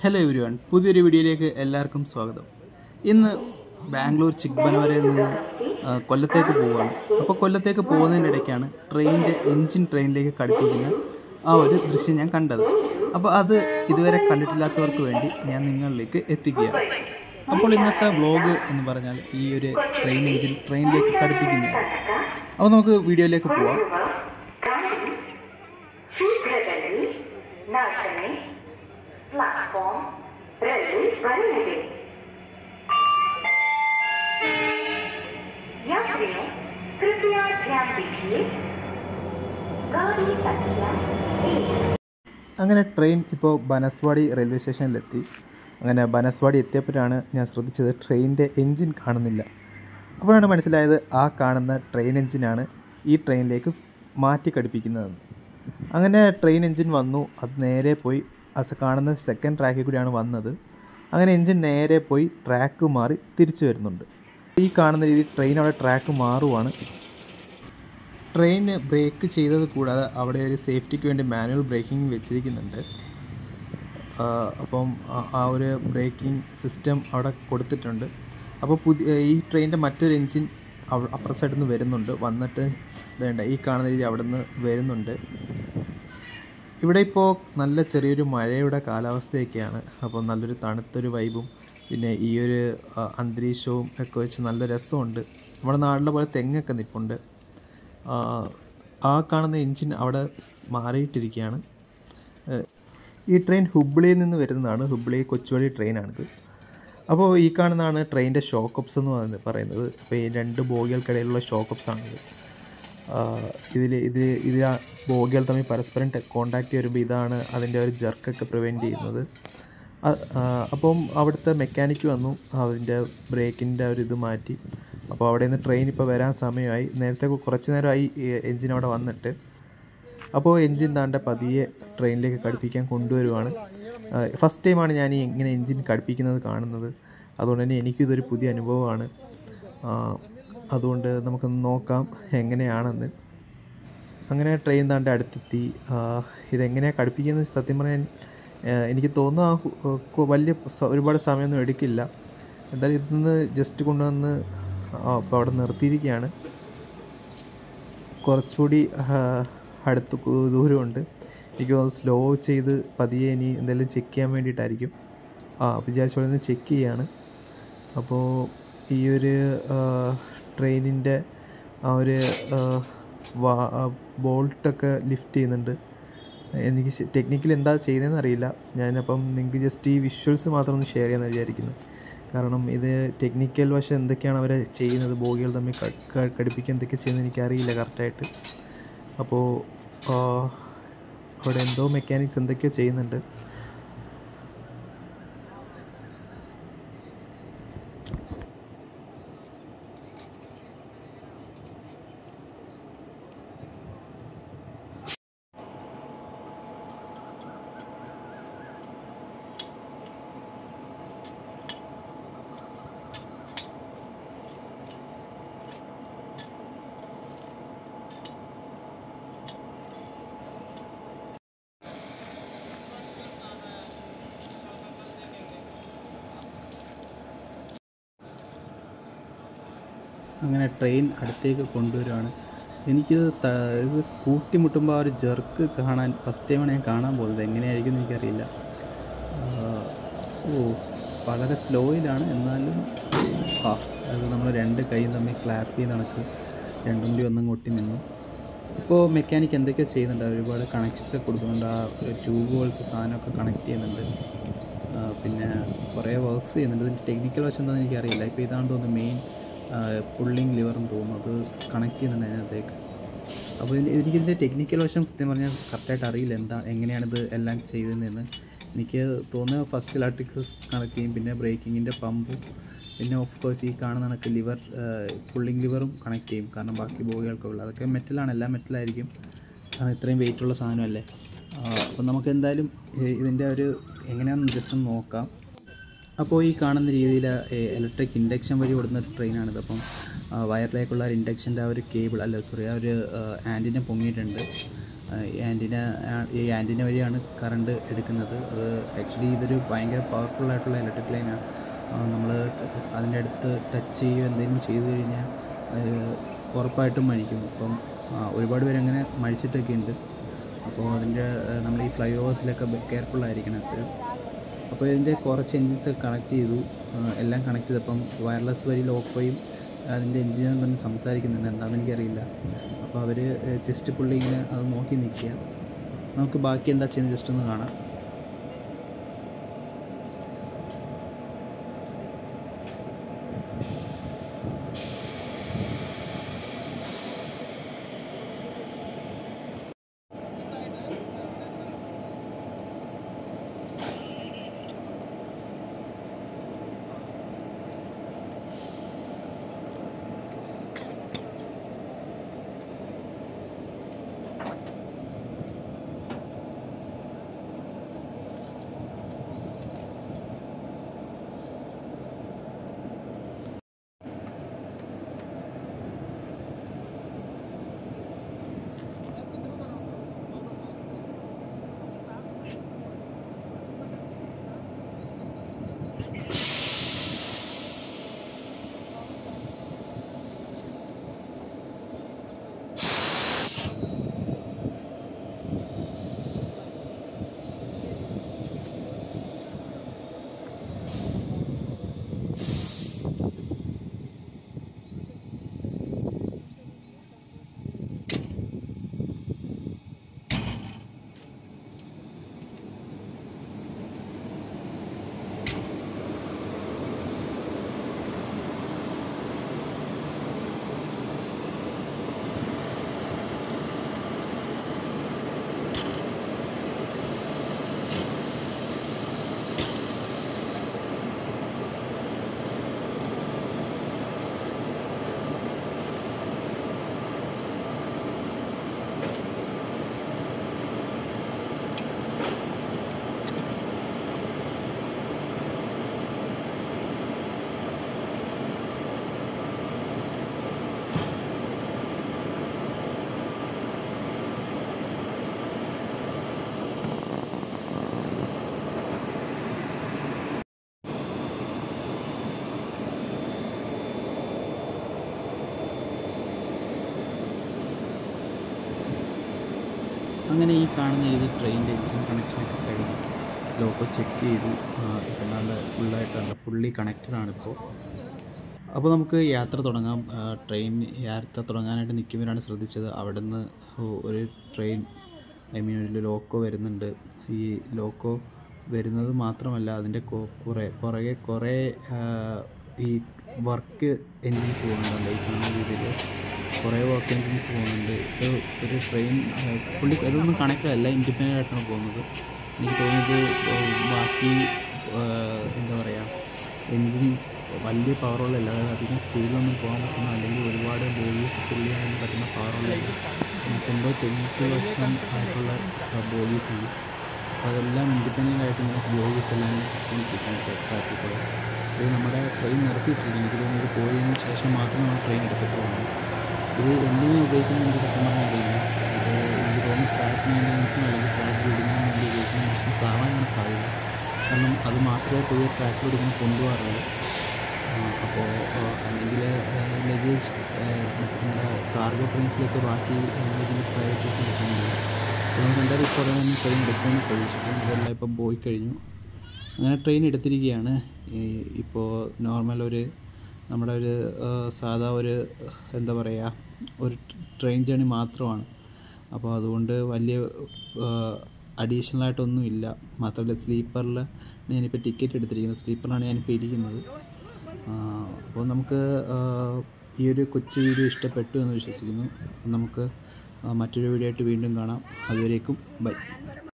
hello every one പുതിയൊരു വീഡിയോയിലേക്ക് എല്ലാവർക്കും സ്വാഗതം ഇന്ന് ബാംഗ്ലൂർ ചിക്ബനവരയിൽ നിന്ന് ആ, കൊല്ലത്തേക്ക് പോവുകയാണ് അപ്പോൾ കൊല്ലത്തേക്ക് പോകുന്നതിനിടയ്ക്കാണ് ട്രെയിനിൻ്റെ എൻജിൻ ട്രെയിനിലേക്ക് ഘടിപ്പിക്കുന്ന ആ ഒരു ദൃശ്യം ഞാൻ കണ്ടത് അപ്പോൾ അത് ഇതുവരെ കണ്ടിട്ടില്ലാത്തവർക്ക് വേണ്ടി ഞാൻ നിങ്ങളിലേക്ക് എത്തിക്കുകയാണ് അപ്പോൾ ഇന്നത്തെ വ്ലോഗ് എന്ന് പറഞ്ഞാൽ ഈ ഒരു ട്രെയിൻ എൻജിൻ ട്രെയിനിലേക്ക് ഘടിപ്പിക്കുന്നതാണ് അപ്പോൾ നമുക്ക് വീഡിയോയിലേക്ക് പോവാം ಶೀಘ್ರದಲ್ಲಿ ನಾಲ್ಕನೇ ಪ್ಲಾಟ್ಫಾರ್ಮ್ ರಲ್ಲಿ ಬರಲಿದೆ यात्रियों कृपया ध्यान दीजिए गाड़ी संख्या एक അങ്ങനെ ട്രെയിൻ ഇപ്പോൾ ബനസ്വാടി റെയിൽവേ സ്റ്റേഷനിലെത്തി അങ്ങനെ ബനസ്വാടി എത്തിയപ്പോഴാണ് ഞാൻ ശ്രദ്ധിച്ചത് ട്രെയിനിൻ്റെ എൻജിൻ കാണുന്നില്ല അപ്പോഴാണ് മനസ്സിലായത് ആ കാണുന്ന ട്രെയിൻ എൻജിനാണ് ഈ ട്രെയിനിലേക്ക് മാറ്റി ഘടിപ്പിക്കുന്നതെന്ന് അങ്ങനെ ട്രെയിൻ എൻജിൻ വന്നു അത് നേരെ പോയി അത് കാണുന്ന സെക്കൻഡ് ട്രാക്കിൽ കൂടിയാണ് വന്നത് അങ്ങനെ എൻജിൻ നേരെ പോയി ട്രാക്ക് മാറി തിരിച്ചു വരുന്നുണ്ട് ഈ കാണുന്ന രീതിയിൽ ട്രെയിൻ അവിടെ ട്രാക്ക് മാറുവാണ് ട്രെയിൻ ബ്രേക്ക് ചെയ്തത് കൂടാതെ അവിടെ ഒരു സേഫ്റ്റിക്ക് വേണ്ടി മാനുവൽ ബ്രേക്കിംഗ് വെച്ചിരിക്കുന്നുണ്ട് ആ, അപ്പം ആ- ആ ഒരു ബ്രേക്കിംഗ് സിസ്റ്റം അവിടെ കൊടുത്തിട്ടുണ്ട് അപ്പോൾ പുതിയ ഈ ട്രെയിനിൻ്റെ മറ്റൊരു എൻജിൻ അവ അപ്പുറ സൈഡിൽ നിന്ന് വരുന്നുണ്ട് വന്നിട്ട് വേണ്ട ഈ കാണുന്ന രീതി അവിടെ നിന്ന് വരുന്നുണ്ട് ഇവിടെ ഇപ്പോൾ നല്ല ചെറിയൊരു മഴയുടെ കാലാവസ്ഥയൊക്കെയാണ് അപ്പോൾ നല്ലൊരു തണുത്തൊരു വൈബും പിന്നെ ഈ ഒരു ആ, അന്തരീക്ഷവും ഒക്കെ വെച്ച് നല്ല രസമുണ്ട് നമ്മുടെ നാട്ടിലെ പോലെ തെങ്ങൊക്കെ നിൽപ്പുണ്ട് ആ, ആ കാണുന്ന എൻജിൻ അവിടെ മാറിയിട്ടിരിക്കുകയാണ് ഏഹ്, ഈ ട്രെയിൻ ഹുബ്ലിയിൽ നിന്ന് വരുന്നതാണ് ഹുബ്ലി കൊച്ചുവേളി ട്രെയിനാണിത് അപ്പോൾ ഈ കാണുന്നതാണ് ട്രെയിനിൻ്റെ ഷോക്കപ്സ് എന്ന് പറയുന്നത് പറയുന്നത് അപ്പോൾ ഈ രണ്ട് ബോഗികൾക്കിടയിലുള്ള ഷോക്കപ്സ് ആണിത് ഇതിൽ ഇത് ഇത് ആ ബോഗികൾ തമ്മിൽ പരസ്പരം കോണ്ടാക്ട് വരുമ്പോൾ ഇതാണ് അതിൻ്റെ ഒരു ജർക്കൊക്കെ പ്രിവെൻറ്റ് ചെയ്യുന്നത് അ- ആ, അപ്പം അവിടുത്തെ മെക്കാനിക്ക് വന്നു അതിൻ്റെ ബ്രേക്കിൻ്റെ ഒരു ഇത് മാറ്റി അപ്പോൾ അവിടെ നിന്ന് ട്രെയിൻ ഇപ്പോൾ വരാൻ സമയമായി നേരത്തെ കുറച്ച് നേരമായി എൻജിൻ അവിടെ വന്നിട്ട് അപ്പോൾ എൻജിൻ താണ്ട പതിയെ ട്രെയിനിലേക്ക് ഘടിപ്പിക്കാൻ കൊണ്ടുവരുവാണ് ഫസ്റ്റ് ടൈമാണ് ഞാൻ ഈ ഇങ്ങനെ എൻജിൻ ഘടിപ്പിക്കുന്നത് കാണുന്നത് അതുകൊണ്ട് തന്നെ എനിക്കിതൊരു പുതിയ അനുഭവമാണ് ആ, അതുകൊണ്ട് നമുക്കൊന്ന് നോക്കാം എങ്ങനെയാണെന്ന് അങ്ങനെ ട്രെയിൻ താണ്ട് അടുത്തെത്തി ആ, ഇതെങ്ങനെയാണ് ഘടിപ്പിക്കുന്നത് സത്യം പറയാൻ ആ, എനിക്ക് തോന്നുന്നു ആ ഹു- ഹു- വലിയ സ- ഒരുപാട് സമയമൊന്നും എടുക്കില്ല എന്തായാലും ഇതിന്ന് ജസ്റ്റ് കൊണ്ടുവന്ന് അപ്പോൾ അവിടെ നിർത്തിയിരിക്കുകയാണ് കുറച്ചുകൂടി ആ, അടുത്ത് കു- ദൂരമുണ്ട് എനിക്ക് തോന്നുന്നു സ്ലോ ചെയ്ത് പതിയെ ഇനി എന്തെങ്കിലും ചെക്ക് ചെയ്യാൻ വേണ്ടിയിട്ടായിരിക്കും ആ വിചാരിച്ച പോലെ തന്നെ ചെക്ക് ചെയ്യാണ് അപ്പോൾ ഈ ഒരു ട്രെയിനിൻ്റെ ആ ഒരു ബോൾട്ടൊക്കെ ലിഫ്റ്റ് ചെയ്യുന്നുണ്ട് എനിക്ക് ടെക്നിക്കലി എന്താ ചെയ്യുന്നതെന്ന് അറിയില്ല ഞാനപ്പം നിങ്ങൾക്ക് ജസ്റ്റ് ഈ വിഷ്വൽസ് മാത്രം ഒന്ന് ഷെയർ ചെയ്യാമെന്ന് വിചാരിക്കുന്നു കാരണം ഇത് ടെക്നിക്കൽ വശം എന്തൊക്കെയാണ് അവർ ചെയ്യുന്നത് ബോഗികൾ തമ്മിൽ ക- ക- ഘടിപ്പിക്കുക എന്തൊക്കെ ചെയ്യുന്നത് എനിക്കറിയില്ല കറക്റ്റായിട്ട് അപ്പോൾ അവിടെ എന്തോ മെക്കാനിക്സ് എന്തൊക്കെയോ ചെയ്യുന്നുണ്ട് അങ്ങനെ ട്രെയിൻ അടുത്തേക്ക് കൊണ്ടുവരുവാണ് എനിക്കിത് ത- ഇത് കൂട്ടിമുട്ടുമ്പോൾ ആ ഒരു ജെർക്ക് കാണാൻ ഫസ്റ്റ് ടൈമാണ് ഞാൻ കാണാൻ പോകുന്നത് എങ്ങനെയായിരിക്കും എന്ന് എനിക്കറിയില്ല ആഹ് ഓ വളരെ സ്ലോയിലാണ് എന്നാലും ആ അത് നമ്മൾ രണ്ട് കൈയും തമ്മിൽ ക്ലാപ്പ് ചെയ്ത് കണക്ക് രണ്ടും കൂടി ഒന്നും കൊട്ടി നിന്നു ഇപ്പോൾ മെക്കാനിക്ക് എന്തൊക്കെയോ ചെയ്യുന്നുണ്ട് ഒരുപാട് കണക്ഷൻസ് കൊടുക്കുന്നുണ്ട് ആ ട്യൂബ് പോലത്തെ സാധനമൊക്കെ കണക്ട് ചെയ്യുന്നുണ്ട് ആ, പിന്നെ കുറേ വർക്ക്സ് ചെയ്യുന്നുണ്ട് ഇതിൻ്റെ ടെക്നിക്കൽ വശം എന്താണെന്ന് എനിക്കറിയില്ല ഇപ്പോൾ ഇതാണ് തോന്നുന്നു മെയിൻ പുള്ളിങ് ലിവർ എന്ന് തോന്നുന്നു അത് കണക്ട് ചെയ്യുന്നുണ്ട് അതിനകത്തേക്ക് അപ്പോൾ ഇതിന് എനിക്കിതിൻ്റെ ടെക്നിക്കൽ വശം സത്യം പറഞ്ഞാൽ കറക്റ്റായിട്ട് അറിയില്ല എന്താ എങ്ങനെയാണിത് എല്ലാം ചെയ്തതെന്ന് എനിക്ക് തോന്നുന്നത് ഫസ്റ്റ് ഇലക്ട്രിക് കണക്ട് ചെയ്യും പിന്നെ ബ്രേക്കിങ്ങിൻ്റെ പമ്പും പിന്നെ ഓഫ് കോഴ്സ് ഈ കാണുന്ന കണക്ക് ലിവർ പുള്ളിങ് ലിവറും കണക്ട് ചെയ്യും കാരണം ബാക്കി ബോഗികൾക്കൊക്കെ ഉള്ളത് അതൊക്കെ മെറ്റലാണ് എല്ലാം മെറ്റലായിരിക്കും കാരണം ഇത്രയും വെയിറ്റ് ഉള്ള സാധനമല്ലേ അപ്പോൾ നമുക്ക് എന്തായാലും ഇ- ഇതിൻ്റെ ഒരു എങ്ങനെയാണെന്ന് ജസ്റ്റ് ഒന്ന് നോക്കാം അപ്പോൾ ഈ കാണുന്ന രീതിയിൽ ഇലക്ട്രിക് ഇൻഡക്ഷൻ വഴി ഓടുന്ന ഒരു ട്രെയിനാണിത് അപ്പം ആ, വയറിലേക്കുള്ള ഒരു ഇൻഡക്ഷൻ്റെ ആ ഒരു കേബിൾ അല്ല സോറി ആ ഒരു ആൻറ്റിനെ പൊങ്ങിയിട്ടുണ്ട് ഈ ആൻറ്റിന ഈ ആൻറ്റിന വഴിയാണ് കറണ്ട് എടുക്കുന്നത് അത് ആക്ച്വലി ഇതൊരു ഭയങ്കര പവർഫുൾ ആയിട്ടുള്ള ഇലക്ട്രിക് ലൈനാണ് നമ്മൾ അതിൻ്റെ അടുത്ത് ടച്ച് ചെയ്യുകയോ എന്തെങ്കിലും ചെയ്തു കഴിഞ്ഞാൽ അത് ഉറപ്പായിട്ടും മഴിക്കും അപ്പം ആ, ഒരുപാട് പേര് അങ്ങനെ മഴിച്ചിട്ടൊക്കെ ഉണ്ട് അപ്പോൾ അതിൻ്റെ നമ്മൾ ഈ ഫ്ലൈ ഓവേഴ്സിലൊക്കെ കെയർഫുൾ ആയിരിക്കണം എപ്പോഴും അപ്പോൾ ഇതിൻ്റെ കുറച്ച് എൻജിൻസ് കണക്ട് ചെയ്തു ആ, എല്ലാം കണക്ട് ചെയ്തപ്പം വയർലെസ് വഴി ലോക്കോയും അതിൻ്റെ എൻജിനും തന്നെ സംസാരിക്കുന്നുണ്ട് എന്താണെന്ന് എനിക്കറിയില്ല അപ്പോൾ അവർ ജസ്റ്റ് പുള്ളി ഇങ്ങനെ അത് നോക്കി നിൽക്കുക നമുക്ക് ബാക്കി എന്താ ചെയ്യുന്നത് ജസ്റ്റ് ഒന്ന് കാണാം അങ്ങനെ ഈ കാണുന്ന ഇത് ട്രെയിനിൻ്റെ എഞ്ചിൻ കണക്ഷനൊക്കെ കഴിഞ്ഞു ലോക്കോ ചെക്ക് ചെയ്തു ഇപ്പം നല്ല ഫുള്ളായിട്ടാണ് ഫുള്ളി കണക്റ്റഡ് ആണിപ്പോൾ അപ്പോൾ നമുക്ക് യാത്ര തുടങ്ങാം ആ, ട്രെയിൻ യാത്ര തുടങ്ങാനായിട്ട് നിൽക്കുമ്പോഴാണ് ശ്രദ്ധിച്ചത് അവിടുന്ന് ഒ- ഒരു ട്രെയിൻ ഐ മീൻ ഒരു ലോക്കോ വരുന്നുണ്ട് ഈ ലോക്കോ വരുന്നത് മാത്രമല്ല അതിൻ്റെ കൊ- കുറേ പുറകെ കുറേ ആ, ഈ വർക്ക് എൻജിൻസ് പോകുന്നുണ്ട് ഈ കാണുന്ന രീതിയിൽ കുറേ വർക്ക് എൻജിൻസ് പോകുന്നുണ്ട് ഇത് ഒരു ട്രെയിൻ പുള്ളി ഇതൊന്നും കണക്റ്റഡ് അല്ല ഇൻഡിപെൻഡൻ്റ് ആയിട്ടാണ് പോകുന്നത് എനിക്ക് തോന്നുന്നത് ബാക്കി ആ, എന്താ പറയുക എൻജിൻ വലിയ പവറുള്ളതല്ല അതായത് അധികം സ്പീഡിലൊന്നും പോകാൻ പറ്റുന്ന അല്ലെങ്കിൽ ഒരുപാട് ബോഡീസ് ഫില്ല് ചെയ്യാൻ പറ്റുന്ന പവറുള്ളതല്ല എൺപത് തൊണ്ണൂറ് ലക്ഷം ആയിട്ടുള്ള ബോഡീസാണ് അപ്പോൾ അതെല്ലാം ഇൻഡിപെൻഡൻ്റ് ആയിട്ട് നമുക്ക് ബോഡീസ് എല്ലാം കിട്ടാൻ സാധിക്കുള്ളൂ ഇത് നമ്മുടെ ട്രെയിൻ നിർത്തിയിട്ടില്ല എനിക്ക് തോന്നുന്നു ഇത് പോയതിന് ശേഷം മാത്രം നമ്മൾ ട്രെയിൻ എടുക്കത്തുള്ളൂ ഇത് എന്തിനാണ് ഉപയോഗിക്കുന്നത് എനിക്ക് സത്യം പറഞ്ഞാൽ അറിയില്ല ഇത് എനിക്ക് തോന്നുന്നു ട്രാക്ക് മെയിൻ്റനൻസിനും അല്ലെങ്കിൽ ട്രാക്ക് ബിൽഡിങ്ങിനും വേണ്ടി ഉപയോഗിക്കുന്ന മെഷീൻസ് ആവാനാണ് സാധ്യത കാരണം അത് മാത്രമേ പുതിയ ട്രാക്ക് ബിൽഡിങ്ങിന് കൊണ്ടുപോകാറുള്ളൂ അപ്പോൾ അല്ലെങ്കിൽ ലഗേജ് നമ്മുടെ കാർഗോ ട്രെയിൻസിലൊക്കെ ബാക്കി ഇതിൻ്റെ പ്രൈവറ്റേഷൻ എടുക്കുന്നില്ല അപ്പോൾ നമുക്ക് എന്തായാലും ഇപ്പോൾ തന്നെ ട്രെയിൻ എടുക്കുമെന്ന് പ്രതീക്ഷിക്കും ഇതെല്ലാം ഇപ്പോൾ പോയി കഴിഞ്ഞു അങ്ങനെ ട്രെയിൻ എടുത്തിരിക്കുകയാണ് ഈ- ഇപ്പോൾ നോർമൽ ഒരു നമ്മുടെ ഒരു ആ, സാധാ ഒരു എന്താ പറയുക ഒരു ട്രെയിൻ ജേണി മാത്രമാണ് അപ്പോൾ അതുകൊണ്ട് വലിയ അഡീഷണൽ ആയിട്ടൊന്നും ഇല്ല മാത്രമല്ല സ്ലീപ്പറിൽ ഞാനിപ്പോൾ ടിക്കറ്റ് എടുത്തിരിക്കുന്നത് സ്ലീപ്പറിലാണ് ഞാനിപ്പോൾ ഇരിക്കുന്നത് അപ്പോൾ നമുക്ക് ആ, ഈ ഒരു കൊച്ചു വീഡിയോ ഇഷ്ടപ്പെട്ടു എന്ന് വിശ്വസിക്കുന്നു നമുക്ക് ആ, മറ്റൊരു വീഡിയോ ആയിട്ട് വീണ്ടും കാണാം അതുവരേക്കും ബൈ